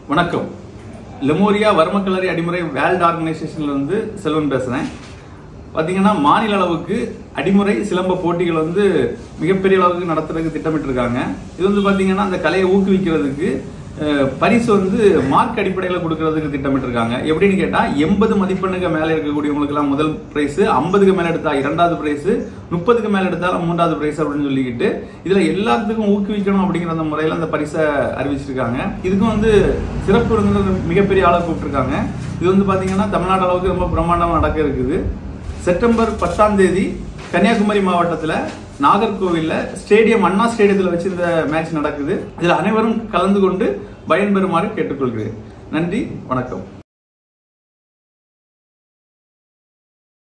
வணக்கம் லெமோரியா வர்மக்கலரி அடிமுறை வேல்ட் ஆர்கனைசேஷன்ல இருந்து செல்வன் பேசுறேன் பாத்தீங்கன்னா மாநில அளவுக்கு அடிமுறை சிலம்ப போட்டிகள் வந்து மிகப்பெரிய அளவுக்கு நடத்துறதுக்கு திட்டமிட்டிருக்காங்க இது வந்து பாத்தீங்கன்னா அந்த கலையை ஊக்குவிக்கிறதுக்கு அஹ், பரிசு வந்து மார்க் அடிப்படையில் கொடுக்கறதுக்கு திட்டமிட்டிருக்காங்க எப்படின்னு கேட்டா எண்பது மதிப்பெண்ணுக்கு மேல இருக்கக்கூடியவங்களுக்கு எல்லாம் முதல் பிரைஸ் ஐம்பதுக்கு மேல எடுத்தா இரண்டாவது பிரைஸ் முப்பதுக்கு மேல எடுத்தாலும் மூன்றாவது பிரைஸ் அப்படின்னு சொல்லிக்கிட்டு இதுல எல்லாத்துக்கும் ஊக்குவிக்கணும் அப்படிங்கிற அந்த முறையில அந்த பரிசை அறிவிச்சிருக்காங்க இதுக்கும் வந்து சிறப்பு விருந்தினர் மிகப்பெரிய ஆளை கூப்பிட்டுருக்காங்க இது வந்து பாத்தீங்கன்னா தமிழ்நாடு அளவுக்கு ரொம்ப பிரம்மாண்டமா நடக்க இருக்குது செப்டம்பர் பத்தாம் தேதி கன்னியாகுமரி மாவட்டத்துல நாகர்கோவில்ல ஸ்டேடியம் அண்ணா ஸ்டேடியத்தில் வச்சு இந்த மேட்ச் நடக்குது இதுல அனைவரும் கலந்து கொண்டு பயன்பெறுமாறு கேட்டுக்கொள்கிறேன் நன்றி வணக்கம்